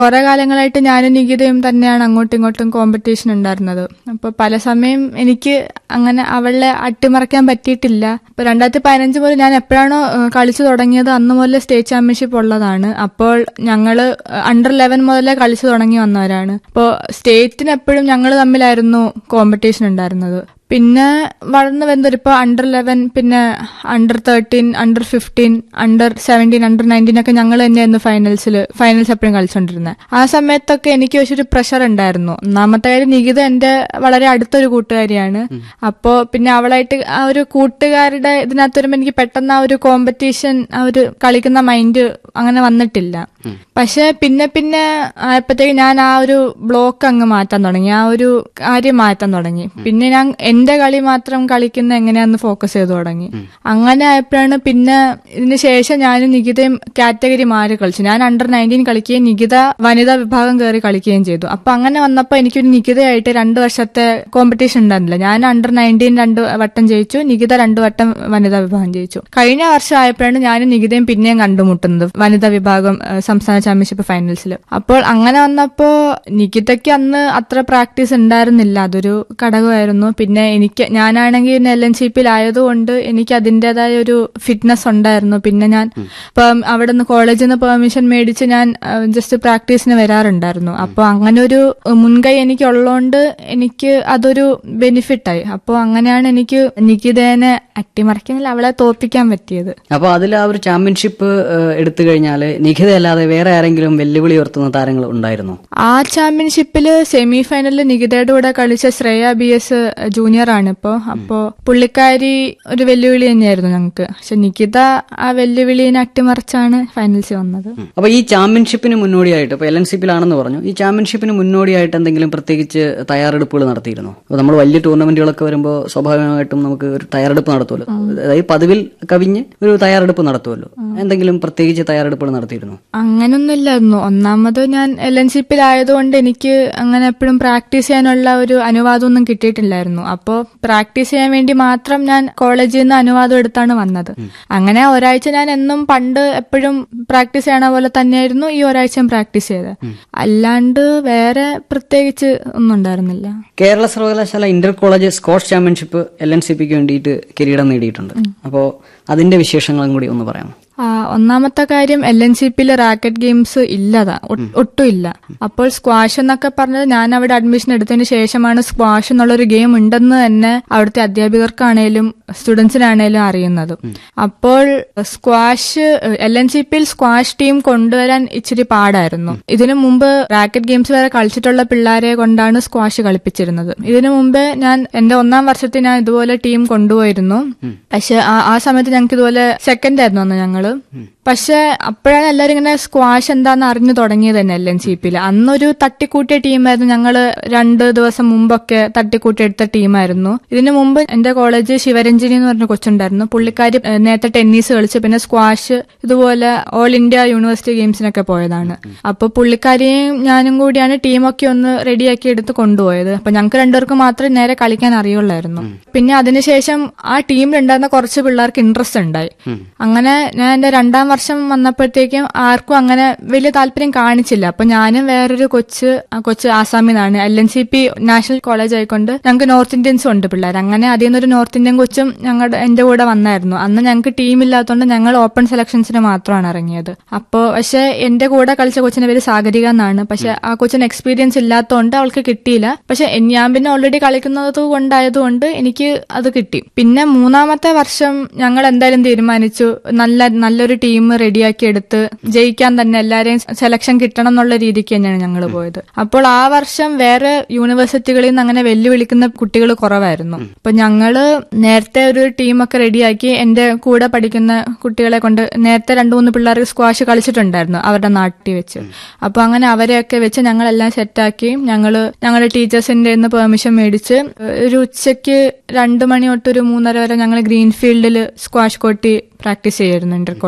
കുറെ കാലങ്ങളായിട്ട് ഞാനും നികിതയും തന്നെയാണ് അങ്ങോട്ടും ഇങ്ങോട്ടും കോമ്പറ്റീഷൻ ഉണ്ടായിരുന്നത് അപ്പൊ പല സമയം എനിക്ക് അങ്ങനെ അവളെ അട്ടിമറിക്കാൻ പറ്റിയിട്ടില്ല ഇപ്പൊ രണ്ടായിരത്തി പതിനഞ്ച് മുതൽ ഞാൻ എപ്പോഴാണോ ഏഹ്, കളിച്ചു തുടങ്ങിയത് അന്ന് മുതൽ സ്റ്റേറ്റ് ചാമ്പ്യൻഷിപ്പ് ഉള്ളതാണ് അപ്പോൾ ഞങ്ങള് അണ്ടർ ലെവൻ മുതലേ കളിച്ചു തുടങ്ങി വന്നവരാണ് അപ്പോൾ സ്റ്റേറ്റിന് എപ്പോഴും ഞങ്ങൾ തമ്മിലായിരുന്നു കോമ്പറ്റീഷൻ ഉണ്ടായിരുന്നത് പിന്നെ വളർന്നു വരുന്നൊരു ഇപ്പൊ അണ്ടർ ലെവൻ പിന്നെ under thirteen under fifteen under seventeen under nineteen ഒക്കെ ഞങ്ങൾ തന്നെയായിരുന്നു ഫൈനൽസിൽ ഫൈനൽസ് എപ്പോഴും കളിച്ചോണ്ടിരുന്നത് ആ സമയത്തൊക്കെ എനിക്ക് പക്ഷെ ഒരു പ്രഷർ ഉണ്ടായിരുന്നു ഒന്നാമത്തെ കാര്യം നികിത എന്റെ വളരെ അടുത്തൊരു കൂട്ടുകാരിയാണ് അപ്പോ പിന്നെ അവളായിട്ട് ആ ഒരു കൂട്ടുകാരുടെ ഇതിനകത്ത് വരുമ്പോൾ എനിക്ക് പെട്ടെന്ന് ആ ഒരു കോമ്പറ്റീഷൻ ആ ഒരു കളിക്കുന്ന മൈൻഡ് അങ്ങനെ വന്നിട്ടില്ല പക്ഷെ പിന്നെ പിന്നെ ആയപ്പോഴത്തേക്ക് ഞാൻ ആ ഒരു ബ്ലോക്ക് അങ്ങ് മാറ്റാൻ തുടങ്ങി ആ ഒരു കാര്യം മാറ്റാൻ തുടങ്ങി പിന്നെ ഞാൻ എന്റെ കളി മാത്രം കളിക്കുന്ന എങ്ങനെയാന്ന് ഫോക്കസ് ചെയ്തു തുടങ്ങി അങ്ങനെ ആയപ്പോഴാണ് പിന്നെ ഇതിന് ശേഷം ഞാനും നികിതയും കാറ്റഗറി മാറി കളിച്ചു ഞാൻ അണ്ടർ നയൻറ്റീൻ കളിക്കുകയും നികിത വനിതാ വിഭാഗം കയറി കളിക്കുകയും ചെയ്തു അപ്പൊ അങ്ങനെ വന്നപ്പോ എനിക്കൊരു നികിതയായിട്ട് രണ്ട് വർഷത്തെ കോമ്പറ്റീഷൻ ഉണ്ടായിരുന്നില്ല ഞാൻ അണ്ടർ നയൻറ്റീൻ രണ്ട് വട്ടം ജയിച്ചു നികിത രണ്ട് വട്ടം വനിതാ വിഭാഗം ജയിച്ചു കഴിഞ്ഞ വർഷം ആയപ്പോഴാണ് ഞാനും നികിതയും പിന്നെയും കണ്ടുമുട്ടുന്നത് വനിതാ വിഭാഗം ഏഹ്, സംസ്ഥാന ചാമ്പ്യൻഷിപ്പ് ഫൈനൽസിൽ അപ്പോൾ അങ്ങനെ വന്നപ്പോ നികിതയ്ക്ക് അന്ന് അത്ര പ്രാക്ടീസ് ഉണ്ടായിരുന്നില്ല അതൊരു ഘടകമായിരുന്നു പിന്നെ എനിക്ക് ഞാനാണെങ്കിൽ എൽ എൻ സി പിയിലായതുകൊണ്ട് എനിക്ക് അതിൻ്റെതായ ഒരു ഫിറ്റ്നസ് ഉണ്ടായിരുന്നു പിന്നെ ഞാൻ ഇപ്പം അവിടെ നിന്ന് കോളേജിൽ നിന്ന് പെർമിഷൻ മേടിച്ച് ഞാൻ ജസ്റ്റ് പ്രാക്ടീസിന് വരാറുണ്ടായിരുന്നു അപ്പോൾ അങ്ങനെ ഒരു മുൻകൈ എനിക്ക് ഉള്ളതുകൊണ്ട് എനിക്ക് അതൊരു ബെനിഫിറ്റായി അപ്പോൾ അങ്ങനെയാണ് എനിക്ക് നികിതേനെ അട്ടിമറിക്കുന്നില്ല അവളെ തോപ്പിക്കാൻ പറ്റിയത് അപ്പൊ അതിൽ ആ ഒരു ചാമ്പ്യൻഷിപ്പ് ഏഹ്, എടുത്തു കഴിഞ്ഞാൽ നിഖിത അല്ലാതെ വേറെ ആരെങ്കിലും വെല്ലുവിളി ഉയർത്തുന്ന താരങ്ങൾ ഉണ്ടായിരുന്നോ ആ ചാമ്പ്യൻഷിപ്പില് സെമി ഫൈനലിൽ നികിതയുടെ കൂടെ കളിച്ച ശ്രേയ ബി എസ് ജൂനിയർ ആണ് ഇപ്പോ അപ്പോ പുള്ളിക്കാരി ഒരു വെല്ലുവിളി തന്നെയായിരുന്നു ഞങ്ങൾക്ക് പക്ഷെ നികിത ആ വെല്ലുവിളിനെ അട്ടിമറിച്ചാണ് ഫൈനൽസിൽ വന്നത് അപ്പൊ ഈ ചാമ്പ്യൻഷിപ്പിന് മുന്നോടിയായിട്ട് ഇപ്പൊ എൽ എൻ സി പിയിലാണെന്ന് പറഞ്ഞു ഈ ചാമ്പ്യൻഷിപ്പിന് മുന്നോടിയായിട്ട് എന്തെങ്കിലും പ്രത്യേകിച്ച് തയ്യാറെടുപ്പുകൾ നടത്തിയിരുന്നോ അപ്പൊ നമ്മൾ വലിയ ടൂർണമെന്റുകളൊക്കെ വരുമ്പോൾ സ്വാഭാവികമായിട്ടും നമുക്ക് ഒരു തയ്യാറെടുപ്പ് നടത്തുമല്ലോ അതായത് പതിവിൽ കവിഞ്ഞ് ഒരു തയ്യാറെടുപ്പ് നടത്തുമല്ലോ എന്തെങ്കിലും പ്രത്യേകിച്ച് തയ്യാറെടുപ്പുകൾ നടത്തിയിരുന്നോ അങ്ങനൊന്നുമില്ലായിരുന്നു ഒന്നാമത് ഞാൻ എൽ എൻ സി പിയിലായതുകൊണ്ട് എനിക്ക് അങ്ങനെ എപ്പോഴും പ്രാക്ടീസ് ചെയ്യാനുള്ള ഒരു അനുവാദമൊന്നും കിട്ടിയിട്ടില്ലായിരുന്നു അപ്പോൾ പ്രാക്ടീസ് ചെയ്യാൻ വേണ്ടി മാത്രം ഞാൻ കോളേജിൽ നിന്ന് അനുവാദം എടുത്താണ് വന്നത് അങ്ങനെ ഒരാഴ്ച ഞാൻ എന്നും പണ്ട് എപ്പോഴും പ്രാക്ടീസ് ചെയ്യണ പോലെ തന്നെയായിരുന്നു ഈ ഒരാഴ്ചയും പ്രാക്ടീസ് ചെയ്തത് അല്ലാണ്ട് വേറെ പ്രത്യേകിച്ച് ഒന്നും ഉണ്ടായിരുന്നില്ല കേരള സർവകലാശാല inter college squash championship L N C പിക്ക് വേണ്ടിയിട്ട് കിരീടം നേടിയിട്ടുണ്ട് അപ്പോൾ അതിന്റെ വിശേഷങ്ങളും കൂടി ഒന്ന് പറയാമോ ആ, ഒന്നാമത്തെ കാര്യം എൽ എൻ സി പിയില് റാക്കറ്റ് ഗെയിംസ് ഇല്ലതാ ഒ- ഒട്ടും ഇല്ല അപ്പോൾ സ്ക്വാഷ് എന്നൊക്കെ പറഞ്ഞത് ഞാൻ അവിടെ അഡ്മിഷൻ എടുത്തതിന് ശേഷമാണ് സ്ക്വാഷ് എന്നുള്ളൊരു ഗെയിം ഉണ്ടെന്ന് തന്നെ അവിടുത്തെ അധ്യാപകർക്കാണേലും സ്റ്റുഡൻസിനാണേലും അറിയുന്നത് അപ്പോൾ സ്ക്വാഷ് എൽ എൻ സി പിയിൽ സ്ക്വാഷ് ടീം കൊണ്ടുവരാൻ ഇച്ചിരി പാടായിരുന്നു ഇതിനു മുമ്പ് റാക്കറ്റ് ഗെയിംസ് വരെ കളിച്ചിട്ടുള്ള പിള്ളേരെ കൊണ്ടാണ് സ്ക്വാഷ് കളിപ്പിച്ചിരുന്നത് ഇതിനു മുമ്പ് ഞാൻ എന്റെ ഒന്നാം വർഷത്തിൽ ഞാൻ ഇതുപോലെ ടീം കൊണ്ടുപോയിരുന്നു പക്ഷെ ആ- ആ സമയത്ത് ഞങ്ങൾക്ക് ഇതുപോലെ സെക്കൻഡ് ആയിരുന്നു അന്ന് ഞങ്ങള് പക്ഷെ അപ്പോഴാണ് എല്ലാവരും ഇങ്ങനെ സ്ക്വാഷ് എന്താന്ന് അറിഞ്ഞു തുടങ്ങിയത് തന്നെ എൽ എൻ സി പിയിൽ അന്നൊരു തട്ടിക്കൂട്ടിയ ടീമായിരുന്നു ഞങ്ങള് രണ്ട് ദിവസം മുമ്പൊക്കെ തട്ടിക്കൂട്ടി എടുത്ത ടീമായിരുന്നു ഇതിനു മുമ്പ് എന്റെ കോളേജ് ശിവരഞ്ജിനി എന്ന് പറഞ്ഞ കൊച്ചുണ്ടായിരുന്നു പുള്ളിക്കാരി ഏഹ്, നേരത്തെ ടെന്നീസ് കളിച്ച് പിന്നെ സ്ക്വാഷ് ഇതുപോലെ ഓൾ ഇന്ത്യ യൂണിവേഴ്സിറ്റി ഗെയിംസിനൊക്കെ പോയതാണ് അപ്പൊ പുള്ളിക്കാരിയും ഞാനും കൂടിയാണ് ടീമൊക്കെ ഒന്ന് റെഡിയാക്കി എടുത്ത് കൊണ്ടുപോയത് അപ്പൊ ഞങ്ങൾക്ക് രണ്ടുപേർക്കും മാത്രമേ നേരെ കളിക്കാൻ അറിയുള്ളായിരുന്നു പിന്നെ അതിനുശേഷം ആ ടീമിലുണ്ടായിരുന്ന കുറച്ച് പിള്ളേർക്ക് ഇൻട്രസ്റ്റ് ഉണ്ടായി അങ്ങനെ ഞാൻ എന്റെ രണ്ടാം വർഷം വന്നപ്പോഴത്തേക്കും ആർക്കും അങ്ങനെ വലിയ താല്പര്യം കാണിച്ചില്ല അപ്പൊ ഞാനും വേറൊരു കൊച്ച് ആ കൊച്ച് ആസാമിൽ നിന്നാണ് L N C P national college ആയിക്കൊണ്ട് ഞങ്ങൾക്ക് നോർത്ത് ഇന്ത്യൻസും ഉണ്ട് പിള്ളേർ അങ്ങനെ അതിൽ നിന്നൊരു നോർത്ത് ഇന്ത്യൻ കൊച്ചും ഞങ്ങളുടെ എന്റെ കൂടെ വന്നായിരുന്നു അന്ന് ഞങ്ങൾക്ക് ടീമില്ലാത്തതുകൊണ്ട് ഞങ്ങൾ ഓപ്പൺ സെലക്ഷൻസിന് മാത്രമാണ് ഇറങ്ങിയത് അപ്പോൾ പക്ഷെ എന്റെ കൂടെ കളിച്ച കൊച്ചിന്റെ പേര് സാഗരിക എന്നാണ് പക്ഷെ ആ കൊച്ചിന് എക്സ്പീരിയൻസ് ഇല്ലാത്തതുകൊണ്ട് അവൾക്ക് കിട്ടിയില്ല പക്ഷെ എൻ- ഞാൻ പിന്നെ ഓൾറെഡി കളിക്കുന്നത് കൊണ്ടായതുകൊണ്ട് എനിക്ക് അത് കിട്ടി പിന്നെ മൂന്നാമത്തെ വർഷം ഞങ്ങൾ എന്തായാലും തീരുമാനിച്ചു നല്ല നല്ലൊരു ടീം റെഡിയാക്കി എടുത്ത് ജയിക്കാൻ തന്നെ എല്ലാരെയും സെലക്ഷൻ കിട്ടണം എന്നുള്ള രീതിക്ക് തന്നെയാണ് ഞങ്ങൾ പോയത് അപ്പോൾ ആ വർഷം വേറെ യൂണിവേഴ്സിറ്റികളിൽ നിന്ന് അങ്ങനെ വെല്ലുവിളിക്കുന്ന കുട്ടികൾ കുറവായിരുന്നു അപ്പൊ ഞങ്ങള് നേരത്തെ ഒരു ടീമൊക്കെ റെഡിയാക്കി എന്റെ കൂടെ പഠിക്കുന്ന കുട്ടികളെ കൊണ്ട് നേരത്തെ രണ്ടു മൂന്ന് പിള്ളേർക്ക് സ്ക്വാഷ് കളിച്ചിട്ടുണ്ടായിരുന്നു അവരുടെ നാട്ടിൽ വെച്ച് അപ്പൊ അങ്ങനെ അവരെയൊക്കെ വെച്ച് ഞങ്ങളെല്ലാം സെറ്റാക്കി ഞങ്ങള് ഞങ്ങളുടെ ടീച്ചേഴ്സിന്റെ നിന്ന് പെർമിഷൻ മേടിച്ച് ഒരു ഉച്ചയ്ക്ക് രണ്ടു മണി തൊട്ട് ഒരു മൂന്നര വരെ ഞങ്ങൾ ഗ്രീൻഫീൽഡിൽ സ്ക്വാഷ് കോട്ടി പ്രാക്ടീസ് ചെയ്യായിരുന്നു ഇന്റർ കോളേജിന് വേണ്ടി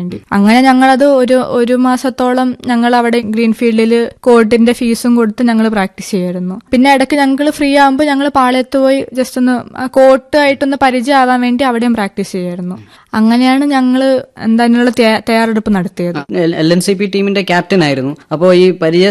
വേണ്ടി അങ്ങനെ ഞങ്ങളത് ഒരു ഒരു മാസത്തോളം ഞങ്ങൾ അവിടെ ഗ്രീൻഫീൽഡിൽ കോർട്ടിന്റെ ഫീസും കൊടുത്ത് ഞങ്ങൾ പ്രാക്ടീസ് ചെയ്യായിരുന്നു പിന്നെ ഇടയ്ക്ക് ഞങ്ങൾ ഫ്രീ ആകുമ്പോൾ ഞങ്ങൾ പാളയത്ത് പോയി ജസ്റ്റ് ഒന്ന് കോർട്ടായിട്ടൊന്ന് പരിചയമാവാൻ വേണ്ടി അവിടെയും പ്രാക്ടീസ് ചെയ്യായിരുന്നു അങ്ങനെയാണ് ഞങ്ങൾ എന്താ അതിനുള്ള തയ്യാ- തയ്യാറെടുപ്പ് നടത്തിയത് എൽ എൻ സി പി ടീമിന്റെ ക്യാപ്റ്റൻ ആയിരുന്നു അപ്പോൾ ഈ പരിചയ